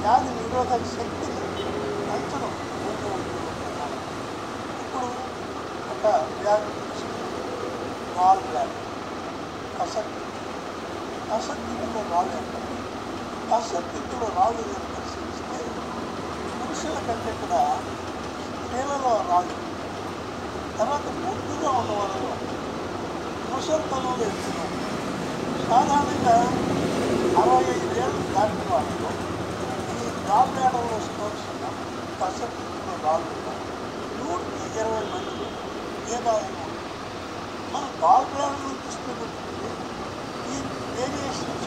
వ్యాధి నిరోధక శక్తిని పెంచడం భూమి ఉంటుంది. ఇప్పుడు ఒక వ్యాధి రాల్ వ్యాధి అసక్తి అసక్తిలో రాళ్ళు ఉంటుంది అసక్తిలో రాళ్ళు కనుక పరిశీలిస్తే పురుషుల కంటే కూడా స్త్రీలలో రాళ్ళు తర్వాత ముందుగా ఉన్న వాళ్ళలో ముసలితనంలో ఎక్కువ సాధారణంగా అరవై ఐదేళ్ళు దాటిన వాళ్ళలో ఈ గాల్ బ్లాడర్లో స్టోన్స్ ఉన్న అసక్తిలో రాళ్ళు ఉన్నాయి నూటికి ఇరవై మందిలో ఏదాయినా మనం గాల్ బ్లాడర్లో దృష్టి పెట్టుకుంటే ఈ వేరియేషన్స్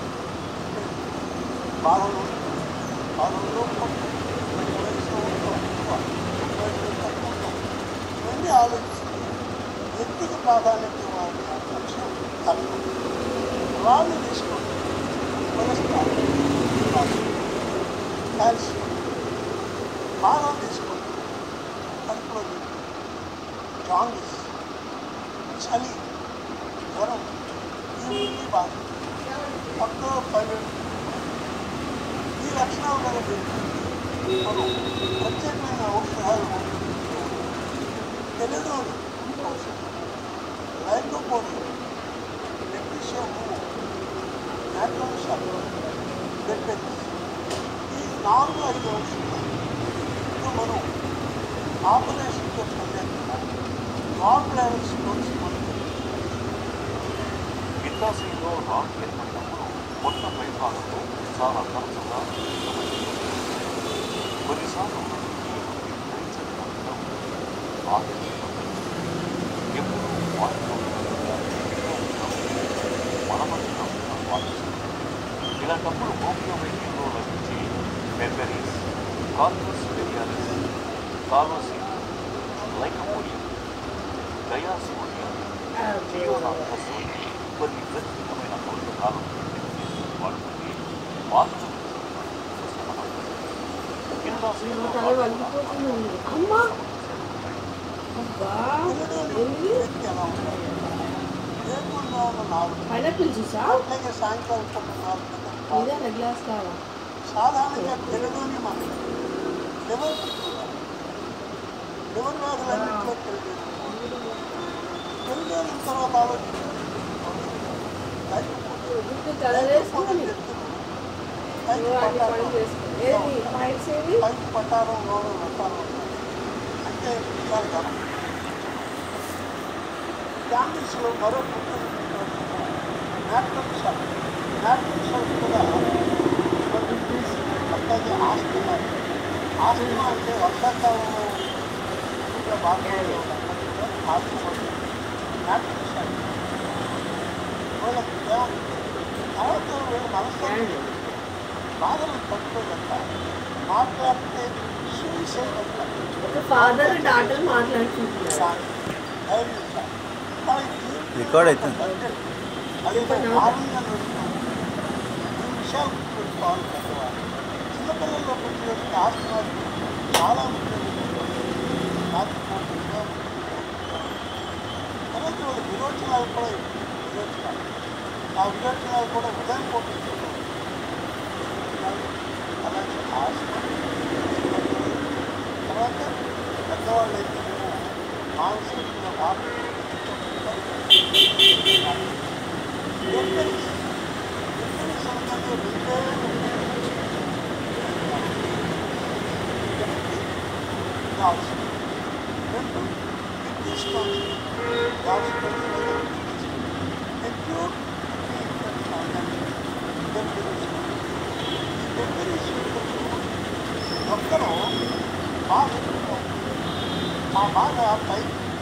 బాధలు బాధల్లో వయసులో తక్కువ వయసులో తక్కువ ఇవన్నీ ఆలోచిస్తే వ్యక్తికి ప్రాధాన్యత ఇవ్వాలని లక్ష్యం తక్కువ రాళ్ళు తీసుకోండి కొలెస్ట్రాల్ కాల్షియం బాదం తీసుకోండి కడుపులో జాండీస్ చలి జ్వరం ఇవన్నీ బాధ పక్కన పని ఈ లక్షణాలు కల వ్యక్తి మనం ప్రత్యేకమైన ఔషధాలు తెలియదు లైకోపోడియం మెగ్నీషియం న్యాట్రల్ బెడ్బెన్స్ ఈ నాలుగు ఐదు ఔషధాలు ఇప్పుడు మనం ఆపరేషన్తో పనిచేస్తున్న గాల్ బ్లాడర్ స్టోన్స్ మనం పిత్తాశయంలో రాళ్ళు ఏర్పడినప్పుడు పొట్ట పైభాగంలో చాలా తరచుగా కొన్నిసార్లు ఈ గ్రహించని మొత్తం ఆకలితో ఎప్పుడు వాటిలో మనమంతా వాటిస్తుంది ఇలాంటప్పుడు హోమియో వైద్యంలో లభించే బెర్బెరీస్ కార్నస్ వెరియాలిస్ కార్నోసిన్ లైకమోడియం గయాసోడియం జీవనాంతస్ కొన్ని ప్రత్యేకమైన ఔషధాలు వాడుతుంది బాధలు నేను తల వలిగిపోతుంది అమ్మా అబ్బా ఏంది వ్యక్తి ఎలా ఉంటారు లేకుండా ఉన్న నాలుగు పైనాపిల్ జ్యూసా అట్లాగే సాయంకాలం పూట నాలుగు గంటలకు పాలు. ఇదే గ్లాస్ కావా సాధారణంగా తెలుగుని మనం లివర్ పెట్టుకున్నాం లివర్ వ్యాధులన్నింటిలో తెలుగు తెలుగు తర్వాత ఆలోచించాలి గుర్తు తలవేసుకుని అన్ని పనులు చేసుకో ఏది పాయింట్స్ ఏవి పైకి పట్టారం లోనం రకాలు ఉంటాయి అంటే ఇవాళ గమనం క్యాండిల్స్లో మరో న్యాప్టన్ షాప్ న్యాప్టన్ షాప్ కూడా అట్లాగే ఆస్తమా ఆస్తమా అంటే వర్షాకాలంలో ఇంకా బాగా ఆస్తమా న్యాప్టన్ షాప్ వాళ్ళకి తర్వాత వీళ్ళ మనసు బాధలు తట్టుకోగలట మాట్లాడితే సూసైడ్ అంటారు ఒక ఫాదర్ డాటర్ మాట్లాడుకుంటున్నారు రికార్డ్ అవుతుంది. అది ఆనందంగా నడుస్తుంది ఈ విషయాలు గుర్తుపెట్టుకోవాలి పెద్దవాళ్ళు చిన్నపిల్లల్లో పుట్టినటువంటి ఆస్తి చాలా ముఖ్యమైన రాత్రిపూట తర్వాత వాళ్ళ విరోచనాలు కూడా విరోచనాలు ఆ విరోచనాలు కూడా ఉదయం పూట ఉంటుంది. అలాగే ఆస్తి తర్వాత పెద్దవాళ్ళు అయితే మానసికంగా బాగా ఒక్కరు బాగా ఆ బాగా పై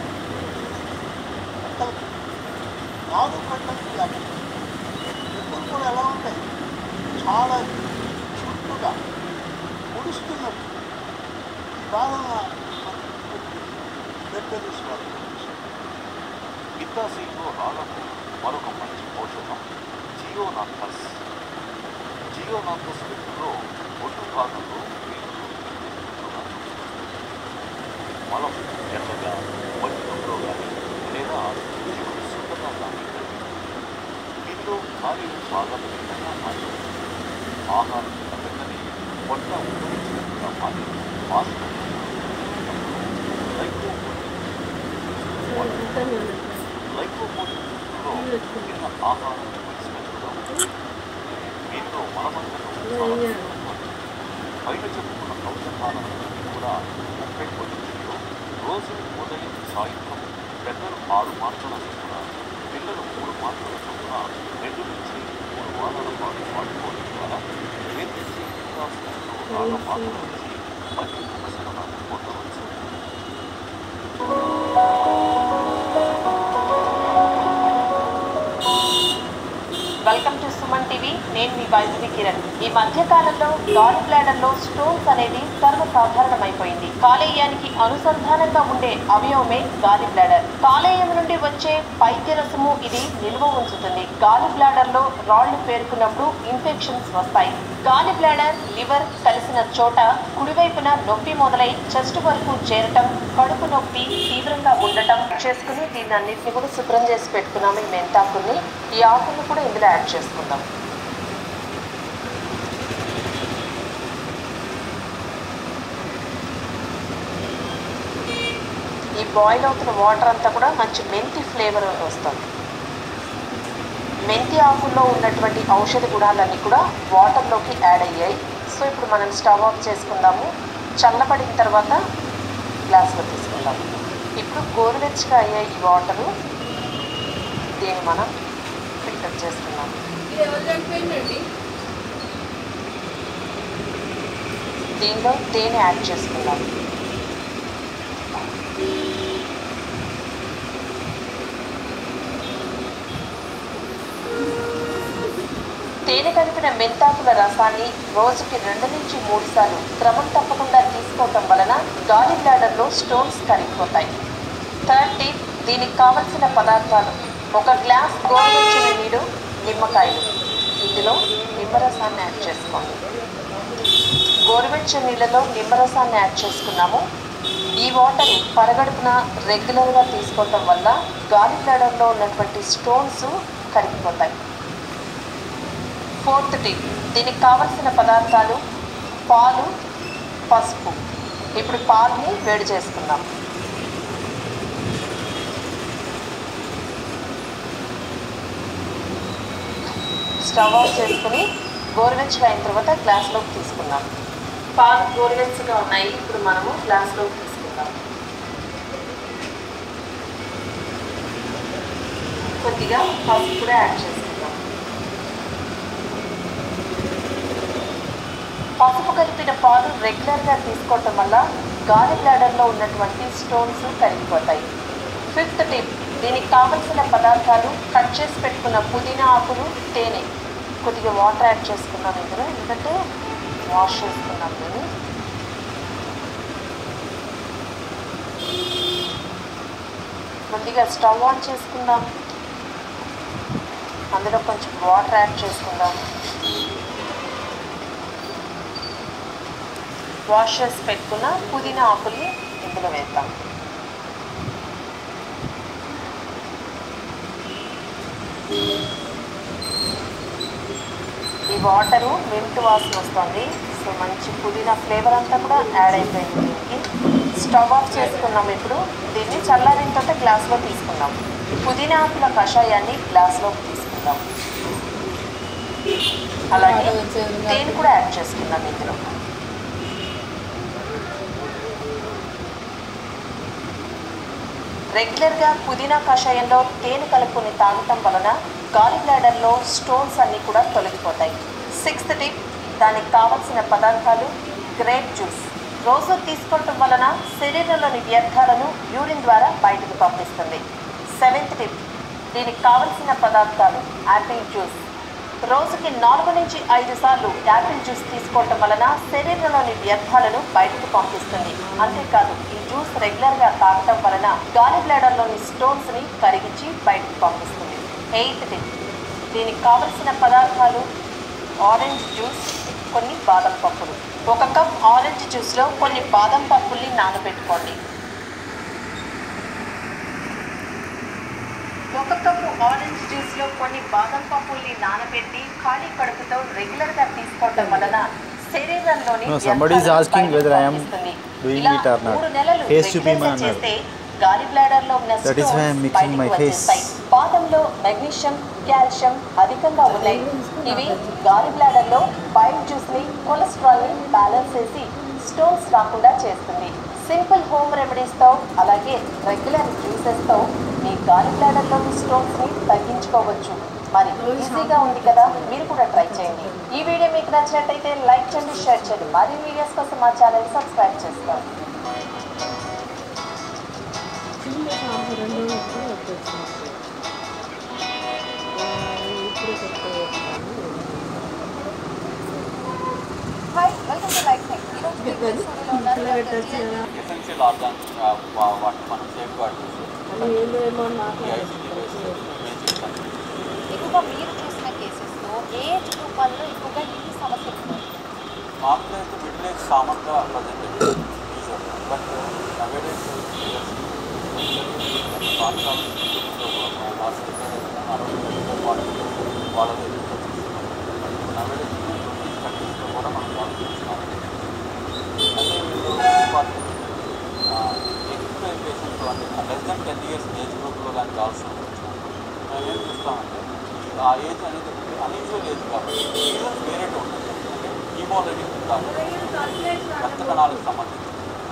నాలుగు గంటలకు లేక ఎప్పుడు కూడా ఎలా ఉంటాయి చాలా చుట్టుగా పొడుస్తున్నట్టు బాగా బెడ్డరీసుకోవాలి పిత్తాశయంలో రాళ్లకు మరొక మంచి ఔషధం జియోనాథస్ జియోనాథస్ వ్యక్తిలో ఒడ్డు భాగంలో వీళ్ళు మలం ఎర్రగా మట్టిలో కానీ లేదా జీవుడు శుద్ధంగా కానీ దీనిలో ఖాళీలు బాగా పెద్దగా మారి ఆహారం తిన్న వెంటనే పొట్ట ఉదయించినట్టుగా మారి వాసన లైకోపోటిన్లో తిన్న ఆహారం స్మెల్గా ఉంటుంది దీంతో మలబద్ధకం చాలా బయట చెప్పుకున్న ఔషధాల కూడా ముప్పై పొజిషన్లో రోజు ఉదయం సాయంత్రం పెద్దలు ఆరు మాత్రల చొప్పున పిల్లలు మూడు మాత్రల చొప్పున రెండు నుంచి మూడు వారాల పాటు వాడుకోవడం ద్వారా నిర్దిష్ట వికాసంలో రాళ్ళ మాటల నుంచి మంచి ఉపశమనాన్ని పొందవచ్చు వెల్కమ్ టు సుమన్ టీవీ నేను మీ వైద్యుడి కిరణ్ ఈ మధ్య కాలంలో గాలి బ్లాడర్ లో స్టోన్స్ అనేది సర్వసాధారణమైపోయింది కాలేయానికి అనుసంధానంగా ఉండే అవయవమే గాలి బ్లాడర్ కాలేయం నుండి వచ్చే పైత్య రసము ఇది నిల్వ ఉంచుతుంది గాలి బ్లాడర్ లో రాళ్లు పేరుకున్నప్పుడు ఇన్ఫెక్షన్స్ వస్తాయి గాలి బ్లాడర్ లివర్ కలిసిన చోట కుడివైపున నొప్పి మొదలై చెస్ట్ వరకు చేరటం కడుపు నొప్పి తీవ్రంగా ఉండటం చేసుకుని దీన్ని అన్నింటిని కూడా శుభ్రం చేసి పెట్టుకున్నాము ఈ మెంతాకుల్ని ఈ ఆకుల్ని కూడా ఇందులో యాడ్ చేసుకుందాం ఈ బాయిల్ అవుతున్న వాటర్ అంతా కూడా మంచి మెంతి ఫ్లేవర్ వస్తుంది మెంతి ఆకుల్లో ఉన్నటువంటి ఔషధ గుణాలన్నీ కూడా వాటర్లోకి యాడ్ అయ్యాయి సో ఇప్పుడు మనం స్టవ్ ఆఫ్ చేసుకుందాము చల్లబడిన తర్వాత గ్లాస్లో తీసుకుందాము ఇప్పుడు గోరువెచ్చగా అయ్యాయి ఈ వాటరు దీన్ని మనం ఫిల్టర్ చేసుకున్నాము ఇది ఎవరు చనిపోయిందండి దీనిలో తేనె యాడ్ చేసుకుందాం తేనె కలిపిన మెంతాకుల రసాన్ని రోజుకి రెండు నుంచి మూడు సార్లు క్రమం తప్పకుండా తీసుకోవటం వలన గాలి బ్లాడర్లో స్టోన్స్ కరిగిపోతాయి థర్డ్ టిప్ దీనికి కావలసిన పదార్థాలు ఒక గ్లాస్ గోరువెచ్చని నీరు నిమ్మకాయలు ఇందులో నిమ్మరసాన్ని యాడ్ చేసుకోండి గోరువెచ్చని నీళ్ళలో నిమ్మరసాన్ని యాడ్ చేసుకున్నాము ఈ వాటర్ పరగడుపున రెగ్యులర్గా తీసుకోవటం వల్ల గాలి బ్లాడర్లో ఉన్నటువంటి స్టోన్స్ కరిగిపోతాయి ఫోర్త్ టిప్ దీనికి కావలసిన పదార్థాలు పాలు పసుపు ఇప్పుడు పాలని వేడి చేసుకుందాం స్టవ్ ఆఫ్ చేసుకుని గోరువెచ్చగా అయిన తర్వాత గ్లాస్లోకి తీసుకుందాం పాలు గోరువెచ్చగా ఉన్నాయి ఇప్పుడు మనము గ్లాస్లోకి తీసుకుందాం కొద్దిగా పసుపు కూడా యాడ్ చేసుకుందాం పసుపు కలిపిన పాలు రెగ్యులర్గా తీసుకోవటం వల్ల గాలి బ్లాడర్లో ఉన్నటువంటి స్టోన్స్ కరిగిపోతాయి ఫిఫ్త్ టిప్ దీనికి కావలసిన పదార్థాలు కట్ చేసి పెట్టుకున్న పుదీనా ఆకులు తేనె కొద్దిగా వాటర్ యాడ్ చేసుకున్నాం ఇందులో ఎందుకంటే వాష్ చేసుకున్నాం దీన్ని ముందుగా స్టవ్ ఆన్ చేసుకుందాం అందులో కొంచెం వాటర్ యాడ్ చేసుకుందాం వాష్ చేసి పెట్టుకున్న పుదీనా ఆకుల్ని ఇందులో వేద్దాం ఈ వాటరు మింట్ వాసన వస్తుంది సో మంచి పుదీనా ఫ్లేవర్ అంతా కూడా యాడ్ అయిపోయింది దీనికి స్టవ్ ఆఫ్ చేసుకున్నాం ఇప్పుడు దీన్ని చల్లారిన తర్వాత గ్లాస్లో తీసుకుందాం పుదీనా ఆకుల కషాయాన్ని గ్లాస్లో తీసుకుందాం అలాగే తేనె కూడా యాడ్ చేసుకుందాం ఇందులో రెగ్యులర్గా పుదీనా కషాయంలో తేనె కలుపుకొని తాగటం వలన గాలి బ్లాడర్లో స్టోన్స్ అన్నీ కూడా తొలగిపోతాయి సిక్స్త్ టిప్ దానికి కావలసిన పదార్థాలు గ్రేప్ జ్యూస్ రోజు తీసుకోవటం వలన శరీరంలోని వ్యర్థాలను యూరిన్ ద్వారా బయటకు పంపిస్తుంది సెవెంత్ టిప్ దీనికి కావలసిన పదార్థాలు యాపిల్ జ్యూస్ రోజుకి నాలుగు నుంచి ఐదు సార్లు యాపిల్ జ్యూస్ తీసుకోవటం వలన శరీరంలోని వ్యర్థాలను బయటకు పంపిస్తుంది అంతేకాదు ఈ జ్యూస్ రెగ్యులర్గా తాగటం వలన గాలి బ్లాడర్లోని స్టోన్స్ని కరిగించి బయటకు పంపిస్తుంది ఎయిత్ టిప్ దీనికి కావలసిన పదార్థాలు ఆరెంజ్ జ్యూస్ కొన్ని బాదం పప్పులు ఒక కప్ ఆరెంజ్ జ్యూస్లో కొన్ని బాదం పప్పుల్ని నానబెట్టుకోండి ఒక కప్పు ఆరెంజ్ జ్యూస్లో కొన్ని బాదం పప్పుల్ని నానబెట్టి ఖాళీ కడుపుతో రెగ్యులర్గా తీసుకోవటం వలన శరీరంలోని No, somebody is వ్యర్థాలను asking బయటకు whether I am పంపిస్తుంది. doing ఇలా it or not. మూడు నెలలు Face regular చూపిమా గా అన్నారు. చేస్తే గాలి బ్లాడర్ లో ఉన్న That is why I am stones mixing my బయటకు face. వచ్చేస్తాయి. పాదంలో మెగ్నీషియం కాల్షియం అధికంగా ఉన్నాయి ఇవి గాలి బ్లాడర్ లో బైల్ జ్యూస్ ని కొలెస్ట్రాల్ ని బ్యాలెన్స్ చేసి స్టోన్స్ రాకుండా చేస్తుంది సింపుల్ హోమ్ రెమెడీస్ తో అలాగే రెగ్యులర్ జ్యూసెస్ తో మీ గాలి బ్లాడర్ లోని స్టోన్స్ ని తగ్గించుకోవచ్చు మరి ఈజీగా ఉంది కదా మీరు కూడా ట్రై చేయండి ఈ వీడియో మీకు నచ్చినట్టయితే లైక్ చేయండి షేర్ చేయండి మరిన్ని వీడియోస్ కోసం మా ఛానల్ సబ్స్క్రైబ్ చేసుకోండి చిన్న షాంపూ రెండు ఎప్పుడు వచ్చేసింది ఇప్పుడు కొత్తగా hi welcome to Life Tech ఈరోజు మీ పెట్టాను. స్టూడియోలో ఉన్నారు ఇంట్లో పెట్టచ్చు కదా ఎసెన్షియల్ ఆర్గాన్స్ వాటిని మనం సేఫ్ గార్డ్ చేసి అది ఏందో ఏమో ఈ మాట్లాడాలి ఐసీటీ బేస్డ్ ఎక్కువగా మీరు చూసిన కేసెస్లో ఏ ఏజ్ గ్రూప్ వాళ్ళు ఎక్కువగా ఈ సమస్యలు ఉన్నాయి మామూలుగా అయితే మిడిల్ ఏజ్ కామన్గా ప్రజెంట్ యూజర్ బట్ నవేడేస్ వాళ్ళది నవేడేస్ కంట్రీస్లో కూడా మనం వాళ్ళు చూస్తున్నాం అంటే వీళ్ళు వాళ్ళు ఎక్కువ పేషెంట్స్ అంటే less than ten years age గ్రూప్లో కానీ కావాల్సిన వచ్చినప్పుడు మేము ఏం చూస్తామంటే ఆ ఏజ్ అనేది అన్యూజువల్ ఏజ్ కాబట్టి రీజన్స్ వేరేగా ఉంటుంది అంటే హీమోలజిక్ రక్త కణాలకు సంబంధించి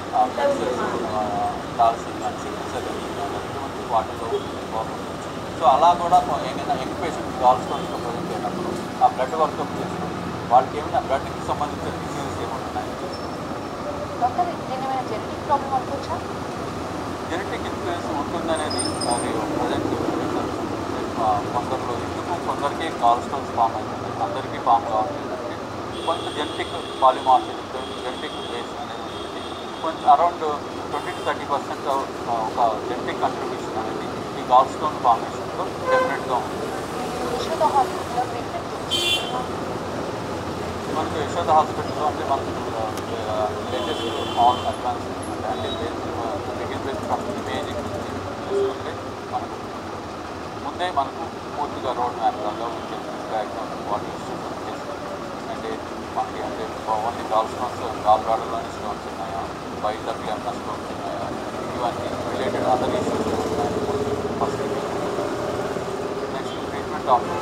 కాల్సిన సిక్స్ అటువంటి వాటిలో ప్రాబ్లమ్ సో అలా కూడా ఏదైనా యంగ్ పేషెంట్ కాల్స్టోన్స్తో ప్రజెంట్ అయినప్పుడు ఆ బ్లడ్ వర్కప్ చేసుకుని వాళ్ళకి ఏమైనా బ్లడ్కి సంబంధించిన డిసీజెస్ ఏముంటున్నాయని చూస్తాం డాక్టర్ దీని ఏమైనా జెనెటిక్ ప్రాబ్లం అనుకోవచ్చా జెనెటిక్ ఇన్ఫ్లుయెన్స్ ఉంటుందనేది అది ప్రజెంట్ కొందరిలో ఎందుకు కొందరికి కాల్ స్టోన్స్ ఫామ్ అవుతుంది అందరికీ ఫామ్ కావాలంటే కొంత జెనెటిక్ పాలిమార్ఫిజం జెనెటిక్ బేస్ అనేది ఉంటుంది కొంచెం around twenty to thirty percent ఒక జెనెటిక్ కంట్రిబ్యూషన్ అనేది ఈ గాల్ స్టోన్ ఫార్మేషన్లో డెఫినెట్గా ఉంటుంది యశోద హాస్పిటల్లో ట్రీట్మెంట్ మనకు యశోద హాస్పిటల్లో అంటే మనకు లేటెస్ట్ ఆల్ అడ్వాన్స్ అంటే బిగిన్ బేస్ ఫ్రమ్ ఇమేజింగ్ చూసుకుంటే మనకు ముందే మనకు పూర్తిగా రోడ్ మ్యాప్ లాగా ఉంది డయాగ్నోస్ వాట్ ఇన్స్టిట్యూషన్ చేసి అంటే మనకి అంటే ఓన్లీ గాల్ స్టోన్స్ గాల్ బ్లాడర్లోని స్టోన్స్ ఉన్నాయా బయట ఏమైనా స్టోన్స్ ఉన్నాయా ఇవన్నీ రిలేటెడ్ అదర్ ఇష్యూస్ ఉన్నాయని ఫస్ట్ నెక్స్ట్ ట్రీట్మెంట్ ఆప్షన్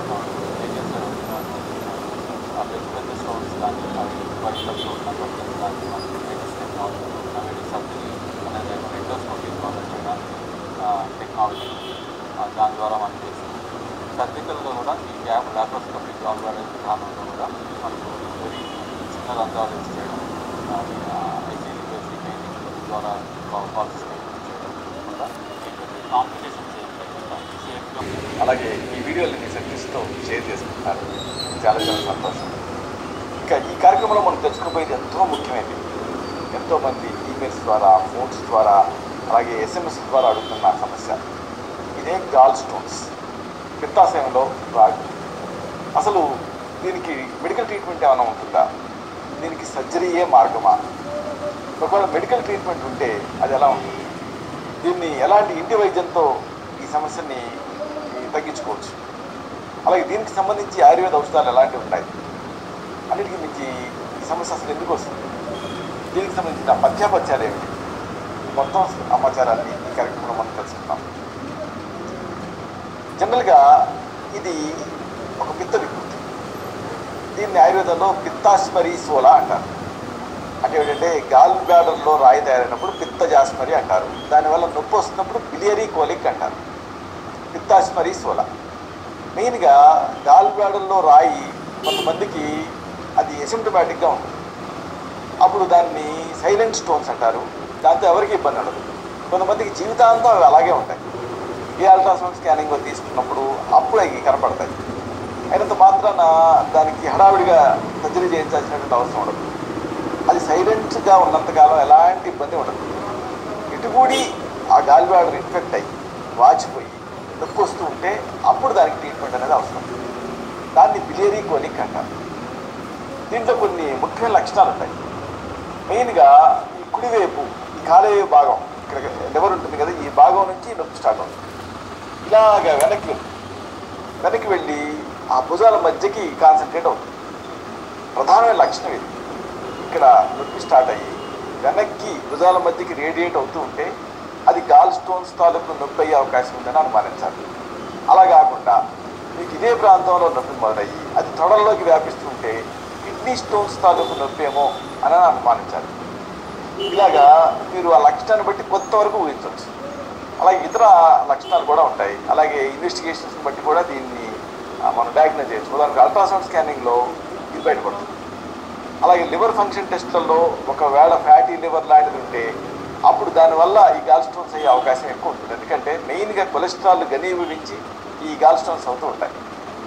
పెద్ద పెద్ద స్టోన్స్ కానీ అవి బయటలో ఉన్న బట్టలు కానీ మనకి లేటెస్ట్ టెక్నాలజీ నవేడి సర్జరీ అనేది ఎండోస్కోపీ ద్వారా చేయడానికి టెక్నాలజీ దాని ద్వారా మనం చేస్తాం సర్జికల్గా కూడా ఈ గ్యాప్ లాప్రోస్కోపిక్ ఆల్వాడే విధానంలో కూడా మనకు వెరీ చిన్న రంధ్రాలు యూజ్ చేయడం ఐసీసీ బేసిక్ పెయింటింగ్ ద్వారా పాలసీ చేయడం కూడా కాంప్లికేషన్స్ ఏం లేకుండా సేఫ్గా అలాగే ఈ వీడియోని మీ సర్వీస్తో షేర్ చేసుకుంటున్నారు చాలా చాలా సంతోషం ఇంకా ఈ కార్యక్రమంలో మనం తెలుసుకోబోయేది ఎంతో ముఖ్యమైనది ఎంతోమంది ఈమెయిల్స్ ద్వారా ఫోన్స్ ద్వారా అలాగే ఎస్ఎంఎస్ ద్వారా అడుగుతున్న సమస్య ఇదే గాల్ స్టోన్స్ పిత్తాశయంలో రాగి అసలు దీనికి మెడికల్ ట్రీట్మెంట్ ఏమైనా ఉంటుందా దీనికి సర్జరీయే మార్గమా ఒకవేళ మెడికల్ ట్రీట్మెంట్ ఉంటే అది ఎలా ఉంటుంది దీన్ని ఎలాంటి ఇంటి వైద్యంతో ఈ సమస్యని ఈ, తగ్గించుకోవచ్చు అలాగే దీనికి సంబంధించి ఆయుర్వేద ఔషధాలు ఎలాంటివి ఉంటాయి అన్నిటికీ మించి ఈ సమస్య అసలు ఎందుకు వస్తుంది దీనికి సంబంధించిన పథ్యాపత్యాలు ఏమిటి మొత్తం సమాచారాన్ని ఈ కార్యక్రమంలో మనం తెలుసుకుందాం జనరల్గా ఇది ఒక పిత్త వికృతి దీన్ని ఆయుర్వేదంలో పిత్తాస్మరి సోలా అంటారు అంటే ఏంటంటే గాల్ బ్లాడర్లో రాయి తయారైనప్పుడు పిత్త జాస్మరి అంటారు దానివల్ల నొప్పి వస్తున్నప్పుడు బిలియరీ కోలిక్ అంటారు పిత్తాస్మరి సోలా మెయిన్గా గాల్ బ్లాడర్లో రాయి కొంతమందికి అది ఎసిమ్టమాటిక్గా ఉంటుంది అప్పుడు దాన్ని సైలెంట్ స్టోన్స్ అంటారు దాంతో ఎవరికి ఇబ్బంది ఉండదు కొంతమందికి జీవితాంతం అవి అలాగే ఉంటాయి ఈ అల్ట్రాసౌండ్ స్కానింగ్ తీసుకున్నప్పుడు అప్పుడు అవి కనపడతాయి అయినంత మాత్రాన దానికి హడావిడిగా సర్జరీ చేయించాల్సినటువంటి అవసరం ఉండదు అది సైలెంట్గా ఉన్నంతకాలం ఎలాంటి ఇబ్బంది ఉండదు ఇటుకూడి ఆ గాలి బ్లాడర్ ఇన్ఫెక్ట్ అయ్యి వాచిపోయి నొప్పి వస్తూ ఉంటే అప్పుడు దానికి ట్రీట్మెంట్ అనేది అవసరం దాన్ని బిలియరీ కోలిక్ అంటారు దీంట్లో కొన్ని ముఖ్యమైన లక్షణాలు ఉంటాయి మెయిన్గా ఈ కుడివైపు ఈ కాలేయ భాగం ఇక్కడ లివర్ ఉంటుంది కదా ఈ భాగం నుంచి నొప్పి స్టార్ట్ అవుతుంది ఇలాగ వెనక్కి వెళ్తుంది వెనక్కి వెళ్ళి ఆ భుజాల మధ్యకి కాన్సన్ట్రేట్ అవుతుంది ప్రధానమైన లక్షణం ఇది ఇక్కడ నొప్పి స్టార్ట్ అయ్యి వెనక్కి భుజాల మధ్యకి రేడియేట్ అవుతూ ఉంటే అది గాల్ స్టోన్స్ తాలూకు నొప్పి అయ్యే అవకాశం ఉందని అనుమానించాలి అలా కాకుండా మీకు ఇదే ప్రాంతంలో నొప్పి మొదలయ్యి అది తొడల్లోకి వ్యాపిస్తుంటే కిడ్నీ స్టోన్స్ తాలూకు నొప్పి ఏమో అని అనుమానించాలి ఇలాగా మీరు ఆ లక్షణాన్ని బట్టి కొత్త వరకు ఊహించవచ్చు అలాగే ఇతర లక్షణాలు కూడా ఉంటాయి అలాగే ఇన్వెస్టిగేషన్స్ బట్టి కూడా దీన్ని ఆ, మనం డయాగ్నోజ్ చేయొచ్చు ఉదాహరణకు అల్ట్రాసౌండ్ స్కానింగ్లో ఇది బయటపడుతుంది అలాగే లివర్ ఫంక్షన్ టెస్ట్లలో ఒకవేళ ఫ్యాటీ లివర్ లాంటిది ఉంటే అప్పుడు దానివల్ల ఈ గాల్ స్టోన్స్ అయ్యే అవకాశం ఎక్కువ ఉంటుంది ఎందుకంటే మెయిన్గా కొలెస్ట్రాల్ ఘనీభవించి ఈ గాల్ స్టోన్స్ అవుతూ ఉంటాయి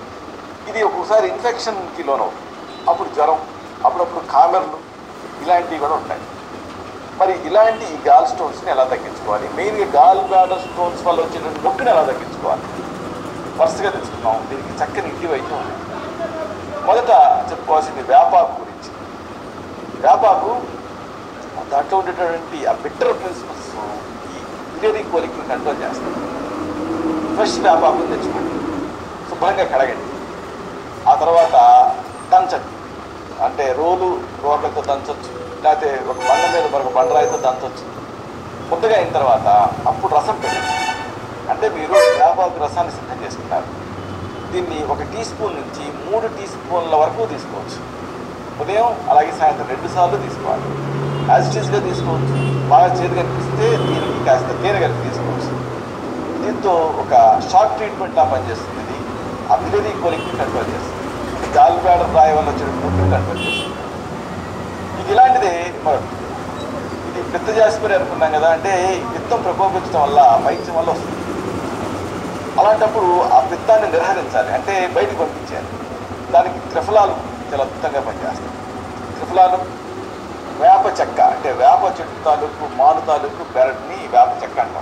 ఇది ఒక్కొక్కసారి ఇన్ఫెక్షన్కి లోనవుతుంది అప్పుడు జ్వరం అప్పుడప్పుడు కామెర్లు ఇలాంటివి కూడా ఉంటాయి మరి ఇలాంటి ఈ గాల్ స్టోన్స్ని ఎలా తగ్గించుకోవాలి మెయిన్గా గాల్ బ్లాడర్ స్టోన్స్ వల్ల వచ్చేటువంటి నొప్పిని ఎలా తగ్గించుకోవాలి వరుసగా తెచ్చుకున్నాం దీనికి చక్కని ఇంటి వైద్యం ఉంది మొదట చెప్పుకోవాల్సింది వేపాకు గురించి వేపాకు దాంట్లో ఉండేటటువంటి ఆ బిట్టర్ ప్రిన్సిపల్స్ ఈ బిలియరీ కోలిక్ని కంట్రోల్ చేస్తాయి ఫ్రెష్ వేపాకుని తెచ్చుకోండి శుభ్రంగా కడగండి ఆ తర్వాత దంచండి అంటే రోలు రోకలతో దంచొచ్చు లేకపోతే ఒక బండ మీద మరొక బండరాయితో దంచొచ్చు ముద్దగా అయిన తర్వాత అప్పుడు రసం పెట్టండి అంటే మీరు వేపాకు రసాన్ని సిద్ధం చేసుకుంటారు దీన్ని ఒక టీ స్పూన్ నుంచి మూడు టీ స్పూన్ల వరకు తీసుకోవచ్చు ఉదయం అలాగే సాయంత్రం రెండు సార్లు తీసుకోవాలి యాజ్ ఇట్ ఈస్గా తీసుకోవచ్చు బాగా చేతి కనిపిస్తే దీనికి కాస్త తేనె కలిపి తీసుకోవచ్చు దీంతో ఒక షార్ట్ ట్రీట్మెంట్ లా పనిచేస్తుంది ఇది ఆ బిలియరీ కోలిక్ని కంట్రోల్ చేస్తుంది గాల్ బ్లాడర్ రాయి వల్ల వచ్చే నొప్పిని కంట్రోల్ చేస్తుంది ఇది ఇలాంటిదే మరొకటి ఇది పిత్త జాస్పరి అనుకున్నాం కదా అంటే ఈ పిత్తం ప్రకోపించడం వల్ల పైత్యం వల్ల వస్తుంది అలాంటప్పుడు ఆ పిత్తాన్ని నిర్హరించాలి అంటే బయటికి పంపించాలి దానికి త్రిఫలాలు చాలా అద్భుతంగా పనిచేస్తాయి త్రిఫలాలు వేప చెక్క అంటే వేప చెట్టు తాలూకు మాను తాలూకు బెరట్ని వేప చెక్క అంటాం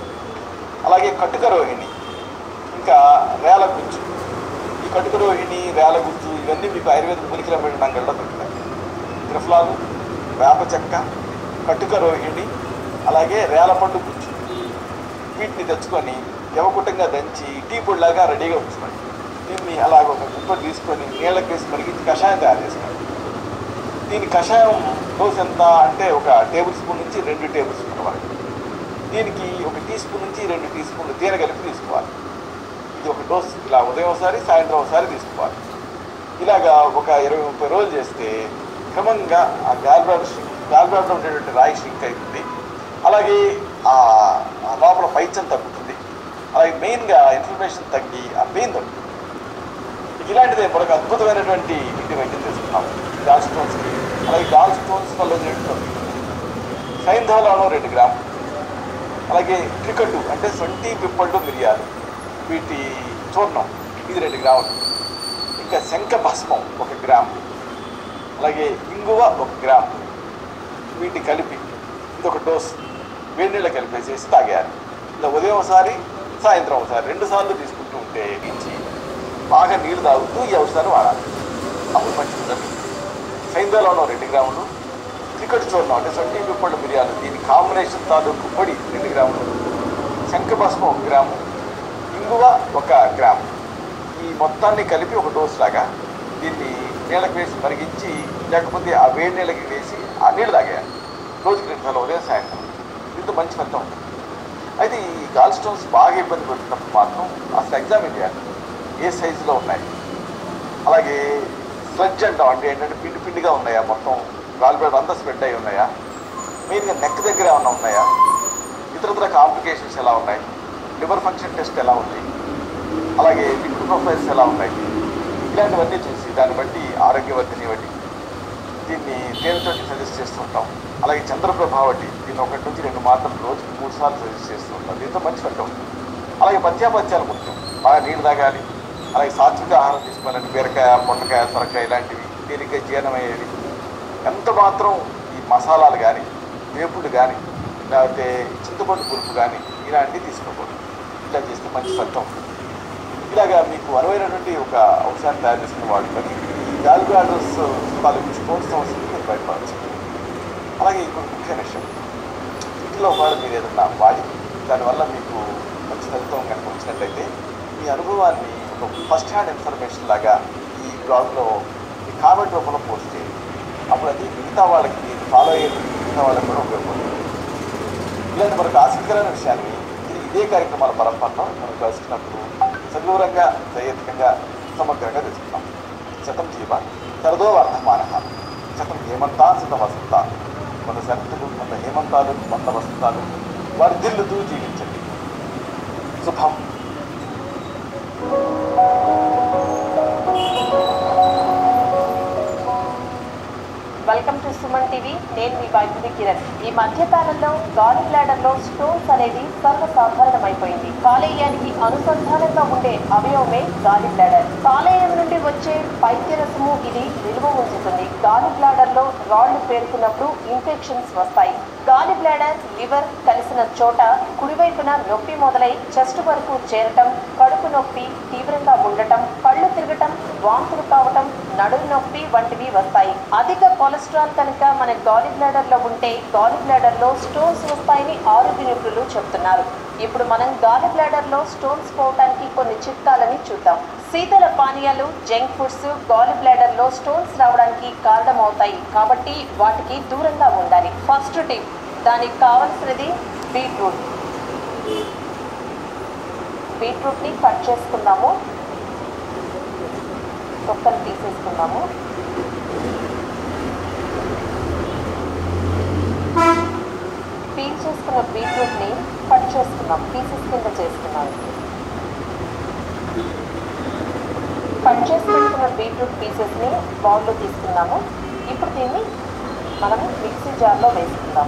అలాగే కట్టుక రోహిణి ఇంకా రేల గుజ్జు ఈ కట్టుక రోహిణి రేల గుజ్జు ఇవన్నీ మీకు ఆయుర్వేద మూలికల మీద అంగళ్ళలో దొరుకుతాయి త్రిఫలాలు వేప చెక్క కట్టుక రోహిణి అలాగే రేలపండు గుజ్జు వీటిని తెచ్చుకొని యవకుటంగా దంచి టీ పొడిలాగా రెడీగా ఉంచుకోండి దీన్ని అలాగ ఒక కుప్ప తీసుకొని నీళ్ళకి వేసి మరిగించి కషాయం తయారు చేసుకోండి దీని కషాయం డోస్ ఎంత అంటే ఒక టేబుల్ స్పూన్ నుంచి రెండు టేబుల్ స్పూన్ వరకు దీనికి ఒక టీ స్పూన్ నుంచి రెండు టీ స్పూన్లు తేనె కలిపి తీసుకోవాలి ఇది ఒక డోస్ ఇలా ఉదయం ఒకసారి సాయంత్రం ఒకసారి తీసుకోవాలి ఇలాగా ఒక ఇరవై ముప్పై రోజులు చేస్తే క్రమంగా ఆ గాల్బ్లాడర్ గాల్బ్లాడర్ ఉండేటువంటి రాయి షింక్ అవుతుంది అలాగే ఆ ఆ లోపల పైచం తగ్గుతుంది అలాగే మెయిన్గా ఇన్ఫ్లమేషన్ తగ్గి ఆ పెయిన్ తగ్గుతుంది ఇలాంటిదే మరొక అద్భుతమైనటువంటి ఇంటి వైద్యం చేసుకున్నాం గాల్ స్టోన్స్కి అలాగే గాల్ స్టోన్స్ వల్ల వచ్చేటువంటి సైంధవలంలో రెండు గ్రాములు అలాగే క్రికెట్ అంటే సొంటి పిప్పళ్ళు మిరియాలు వీటి చూర్ణం ఇది రెండు గ్రాములు ఇంకా శంఖ భస్మం ఒక గ్రాము అలాగే ఇంగువ ఒక గ్రాము వీటిని కలిపి ఇది ఒక డోస్ వేడి నీళ్ళ కలిపేసేసి తాగేయాలి ఇలా ఉదయం ఒకసారి సాయంత్రం ఒకసారి రెండు సార్లు తీసుకుంటూ ఉంటే ఇచ్చి బాగా నీళ్లు తాగుతూ ఈ ఔషధాన్ని వాడాలి అప్పుడు మంచిది జరుగుతుంది సైంధవలంలో రెండు గ్రాములు క్రికెట్ చూర్ణం అంటే సొంటి పిప్పళ్ళు మిరియాలు దీని కాంబినేషన్ తాలూకు పొడి రెండు గ్రాములు శంఖభస్మం ఒక గ్రాము ఇంగువ ఒక గ్రామ్ ఈ మొత్తాన్ని కలిపి ఒక డోస్ లాగా దీన్ని నీళ్ళకి వేసి మరిగించి లేకపోతే ఆ వేడి నీళ్ళకి వేసి ఆ నీళ్ళు తాగేయాలి రోజుకి రెండు సార్లు ఉదయం సాయంత్రం దీంతో మంచి ఫలితం ఉంటుంది అయితే ఈ గాల్ స్టోన్స్ బాగా ఇబ్బంది పెడుతున్నప్పుడు మాత్రం అసలు ఎగ్జామిన్ చేయాలి ఏ సైజులో ఉన్నాయి అలాగే స్లడ్జ్ అంటాం అంటే ఏంటంటే పిండి పిండిగా ఉన్నాయా మొత్తం గాల్ బ్లాడర్ అంతా స్ప్రెడ్ అయి ఉన్నాయా మెయిన్గా నెక్ దగ్గర ఏమైనా ఉన్నాయా ఇతరత్ర కాంప్లికేషన్స్ ఎలా ఉన్నాయి లివర్ ఫంక్షన్ టెస్ట్ ఎలా ఉంది అలాగే లిక్విడ్ ప్రొఫైల్స్ ఎలా ఉన్నాయి ఇలాంటివన్నీ చూసి దాన్ని బట్టి ఆరోగ్యవర్ధిని బట్టి దీన్ని తేనెతోటి సజెస్ట్ చేస్తూ ఉంటాం అలాగే చంద్రప్రభ వడ్డీ దీన్ని ఒకటి నుంచి రెండు మాత్రలు రోజుకి మూడు సార్లు సజెస్ట్ చేస్తూ ఉంటాం దీంతో మంచి ఫలితం ఉంటుంది అలాగే పత్యాపత్యాలు ముఖ్యం బాగా నీళ్ళు తాగాలి అలాగే సాత్విక ఆహారం తీసుకోవాలంటే బీరకాయ పొట్టకాయ సొరకాయ ఇలాంటివి తేలిక జీర్ణమయ్యేవి ఎంత మాత్రం ఈ మసాలాలు కానీ వేపుడు కానీ లేకపోతే చింతపండు పులుపు కానీ ఇలాంటివి తీసుకోకూడదు ఇలా చేస్తే మంచి ఫలితం ఉంటుంది ఇలాగా మీకు అనువైనటువంటి ఒక ఔషధాన్ని తయారు చేసుకుని వాడుకొని ఈ గాల్ బ్లాడర్స్ తాలూకు స్టోన్స్ సమస్యలు మీరు బయటపడచ్చు అలాగే ఇంకొక ముఖ్యమైన విషయం ఇంట్లో ఒకవేళ మీరు ఏదన్నా వాడి దానివల్ల మీకు మంచి ఫలితం కనుక వచ్చినట్లయితే మీ అనుభవాన్ని ఒక ఫస్ట్ హ్యాండ్ ఇన్ఫర్మేషన్ లాగా ఈ బ్లాగ్లో మీ కామెంట్ రూపంలో పోస్ట్ చేయండి అప్పుడు అది మిగతా వాళ్ళకి ఇది ఫాలో అయ్యే మిగతా వాళ్ళకి కూడా ఉపయోగపడుతుంది ఇలాంటి మనకు ఆసక్తికరమైన విషయాన్ని ఇది ఇదే కార్యక్రమాల పరంపరలో మనం కలుసుకున్నప్పుడు సవివరంగా దైహికంగా సమగ్రంగా తెలుసుకున్నాం శతం జీవ శరదో వర్ధమాన శతం హేమంతా శత వసంత కొంత శరతులు కొంత హేమంతాలు కొంత వసంతాలు వారి దిల్లుతూ జీవించండి శుభం వెల్కమ్ టు సుమన్ టీవీ నేను మీ వైద్యుడి కిరణ్ ఈ మధ్య కాలంలో గాలి బ్లాడర్ లో స్టోన్స్ అనేది సర్వసాధారణమైపోయింది కాలేయానికి అనుసంధానంగా ఉండే అవయవమే గాలి బ్లాడర్ కాలేయం నుండి వచ్చే పైత్యరసము ఇది నిల్వ ఉంచుతుంది గాలి బ్లాడర్ లో రాళ్లు పేరుకున్నప్పుడు ఇన్ఫెక్షన్స్ వస్తాయి గాలి బ్లాడర్ లివర్ కలిసిన చోట కుడివైపున నొప్పి మొదలై చెస్ట్ వరకు చేరటం కడుపు నొప్పి తీవ్రంగా ఉండటం కళ్ళు తిరగటం వాంతులు కావటం నడుము నొప్పి వంటివి వస్తాయి అధిక కొలెస్ట్రాల్ కనుక మన గాలి బ్లాడర్ లో ఉంటే గాలి బ్లాడర్ లో స్టోన్స్ వస్తాయని ఆరోగ్య నిపుణులు చెప్తున్నారు ఇప్పుడు మనం గాలి బ్లాడర్ లో స్టోన్స్ పోవటానికి కొన్ని చిట్కాలని చూద్దాం శీతల పానీయాలు జంక్ ఫుడ్స్ గాలి బ్లాడర్ లో స్టోన్స్ రావడానికి కారణమవుతాయి కాబట్టి వాటికి దూరంగా ఉండాలి ఫస్ట్ టిప్ దానికి కావలసినది బీట్రూట్ బీట్రూట్ని కట్ చేసుకుందాము తొక్కలు తీసేసుకుందాము పీల్ చేసుకున్న బీట్రూట్ని కట్ చేసుకుందాం పీసెస్ కింద చేసుకున్నాం కట్ చేసి పెట్టుకున్న బీట్రూట్ పీసెస్ని బౌల్లో తీసుకున్నాము ఇప్పుడు దీన్ని మనము మిక్సీ జార్లో వేసుకుందాం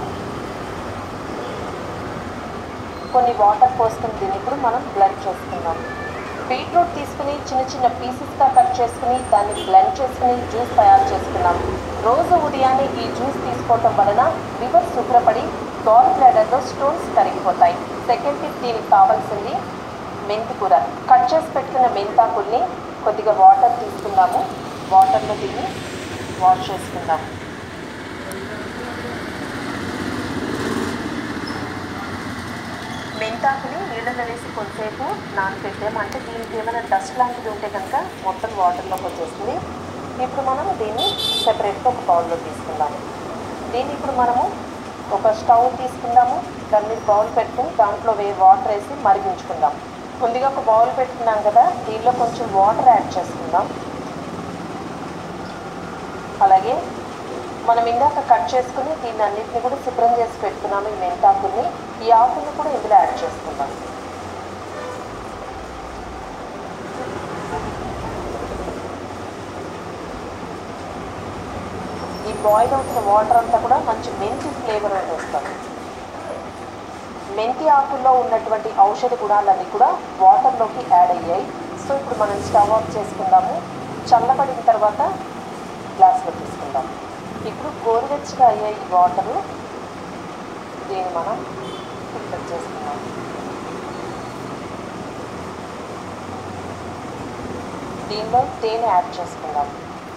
కొన్ని వాటర్ పోసుకుని దీన్ని ఇప్పుడు మనం బ్లెండ్ చేసుకుందాం బీట్రూట్ తీసుకుని చిన్న చిన్న పీసెస్గా కట్ చేసుకుని దాన్ని బ్లెండ్ చేసుకుని జ్యూస్ తయారు చేసుకున్నాం రోజు ఉదయాన్నే ఈ జ్యూస్ తీసుకోవటం వలన లివర్ శుభ్రపడి గాల్ బ్లాడర్లో స్టోన్స్ కరిగిపోతాయి సెకండ్ టిప్ దీనికి కావాల్సింది మెంతి కూర కట్ చేసి పెట్టుకున్న మెంతాకుల్ని కొద్దిగా వాటర్ తీసుకుందాము వాటర్లో దీన్ని వాష్ చేసుకుందాం మెంతాకుని నీళ్ళలో వేసి కొంతసేపు నానబెట్టాం అంటే దీనికి ఏమైనా డస్ట్ లాంటిది ఉంటే కనుక మొత్తం వాటర్లోకి వచ్చేస్తుంది ఇప్పుడు మనం దీన్ని సెపరేట్గా ఒక బౌల్లో తీసుకుందాము దీన్ని ఇప్పుడు మనము ఒక స్టవ్ తీసుకుందాము దాని మీద బౌల్ పెట్టుకుని దాంట్లో వే వాటర్ వేసి మరిగించుకుందాం ముందుగా ఒక బౌల్ పెట్టుకున్నాం కదా దీనిలో కొంచెం వాటర్ యాడ్ చేసుకుందాం అలాగే మనం ఇందాక కట్ చేసుకుని దీన్ని అన్నిటిని కూడా శుభ్రం చేసి పెట్టుకున్నాము ఈ మెంతాకుని ఈ ఆకుని కూడా ఇందులో యాడ్ చేసుకుందాం ఈ బాయిల్ అవుతున్న వాటర్ అంతా కూడా మంచి మెంతి ఫ్లేవర్ అనేది వస్తుంది మెంతి ఆకుల్లో ఉన్నటువంటి ఔషధ గుణాలన్నీ కూడా వాటర్లోకి యాడ్ అయ్యాయి సో ఇప్పుడు మనం స్టవ్ ఆఫ్ చేసుకుందాము చల్లబడిన తర్వాత గ్లాస్లో తీసుకుందాం ఇప్పుడు గోరువెచ్చగా అయ్యే ఈ వాటరు దీన్ని మనం ఫిల్టర్ చేసుకుందాం దీనిలో తేనె యాడ్ చేసుకుందాం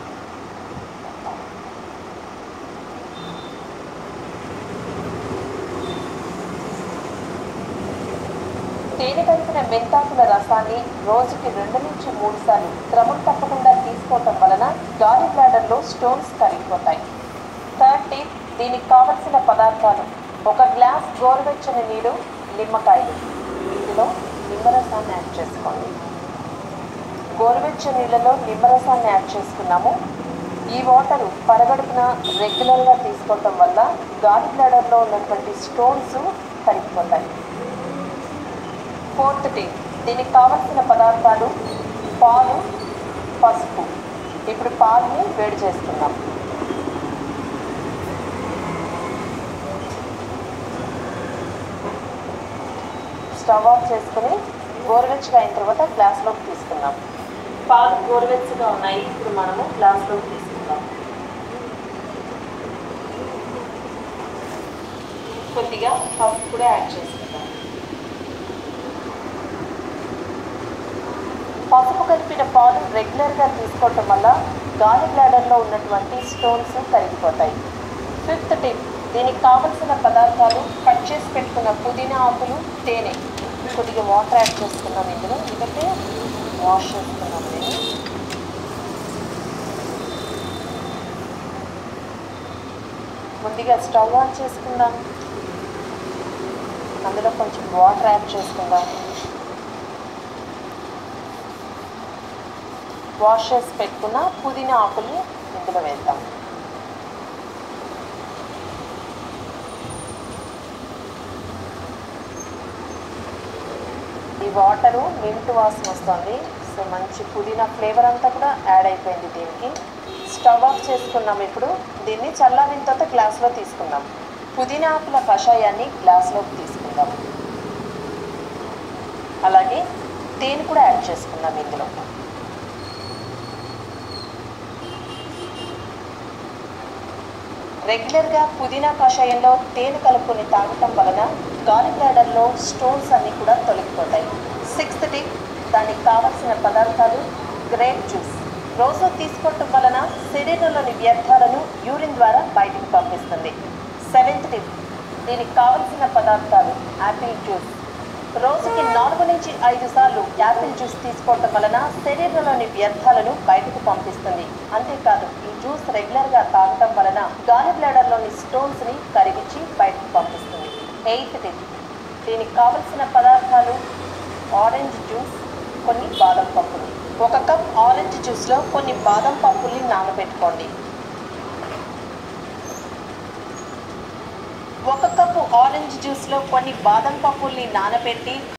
తేనె కలిపిన మెంతాకుల రసాన్ని రోజుకి రెండు నుంచి మూడు సార్లు క్రమం తప్పకుండా తీసుకోవటం వలన గాలి బ్లాడర్లో స్టోన్స్ కరిగిపోతాయి థర్డ్ టిప్ దీనికి కావలసిన పదార్థాలు ఒక గ్లాస్ గోరువెచ్చని నీరు నిమ్మకాయలు ఇందులో నిమ్మరసాన్ని యాడ్ చేసుకోండి గోరువెచ్చని నీళ్ళలో నిమ్మరసాన్ని యాడ్ చేసుకున్నాము ఈ వాటర్ పరగడుపున రెగ్యులర్గా తీసుకోవటం వల్ల గాలి బ్లాడర్లో ఉన్నటువంటి స్టోన్స్ కరిగిపోతాయి ఫోర్త్ డే దీనికి కావలసిన పదార్థాలు పాలు పసుపు ఇప్పుడు పాలని వేడి చేసుకుందాం స్టవ్ ఆఫ్ చేసుకుని గోరువెచ్చగా అయిన తర్వాత గ్లాస్లోకి తీసుకుందాం పాలు గోరువెచ్చగా ఉన్నాయి ఇప్పుడు మనము గ్లాస్లోకి తీసుకుందాం కొద్దిగా పసుపు కూడా యాడ్ చేసుకుందాం పసుపు కలిపిన పాలు రెగ్యులర్గా తీసుకోవటం వల్ల గాలి బ్లాడర్లో ఉన్నటువంటి స్టోన్స్ కరిగిపోతాయి ఫిఫ్త్ టిప్ దీనికి కావలసిన పదార్థాలు కట్ చేసి పెట్టుకున్న పుదీనా ఆకులు తేనె కొద్దిగా వాటర్ యాడ్ చేసుకున్నాం ఇందులో ఎందుకంటే వాష్ చేసుకున్నాం నేను ముందుగా స్టవ్ ఆన్ చేసుకుందాం అందులో కొంచెం వాటర్ యాడ్ చేసుకుందాం వాష్ చేసి పెట్టుకున్న పుదీనా ఆకులు ఇందులో వేద్దాం ఈ వాటరు మింట్ వాసన వస్తుంది సో మంచి పుదీనా ఫ్లేవర్ అంతా కూడా యాడ్ అయిపోయింది దీనికి స్టవ్ ఆఫ్ చేసుకున్నాం ఇప్పుడు దీన్ని చల్లారిన తర్వాత గ్లాస్లో తీసుకుందాం పుదీనా ఆకుల కషాయాన్ని గ్లాస్లోకి తీసుకుందాం అలాగే తేనె కూడా యాడ్ చేసుకుందాం ఇందులో రెగ్యులర్గా పుదీనా కషాయంలో తేనె కలుపుకొని తాగటం వలన గాలి బ్లాడర్లో స్టోన్స్ అన్నీ కూడా తొలగిపోతాయి సిక్స్త్ టిప్ దానికి కావలసిన పదార్థాలు గ్రేప్ జ్యూస్ రోజు తీసుకోవటం వలన శరీరంలోని వ్యర్థాలను యూరిన్ ద్వారా బయటికి పంపిస్తుంది సెవెంత్ టిప్ దీనికి కావలసిన పదార్థాలు యాపిల్ జ్యూస్ రోజుకి నాలుగు నుంచి ఐదు సార్లు యాపిల్ జ్యూస్ తీసుకోవటం వలన శరీరంలోని వ్యర్థాలను బయటకు పంపిస్తుంది అంతేకాదు ఈ జ్యూస్ రెగ్యులర్గా తాగటం వలన గాలి బ్లాడర్లోని స్టోన్స్ని కరిగించి బయటకు పంపిస్తుంది ఎయిత్ టిప్ దీనికి కావలసిన పదార్థాలు ఆరెంజ్ జ్యూస్ కొన్ని బాదం పప్పులు ఒక కప్ ఆరెంజ్ జ్యూస్లో కొన్ని బాదం పప్పుల్ని నానబెట్టుకోండి ఒక కప్పు ఆరెంజ్ జ్యూస్లో కొన్ని బాదం పప్పుల్ని నానబెట్టి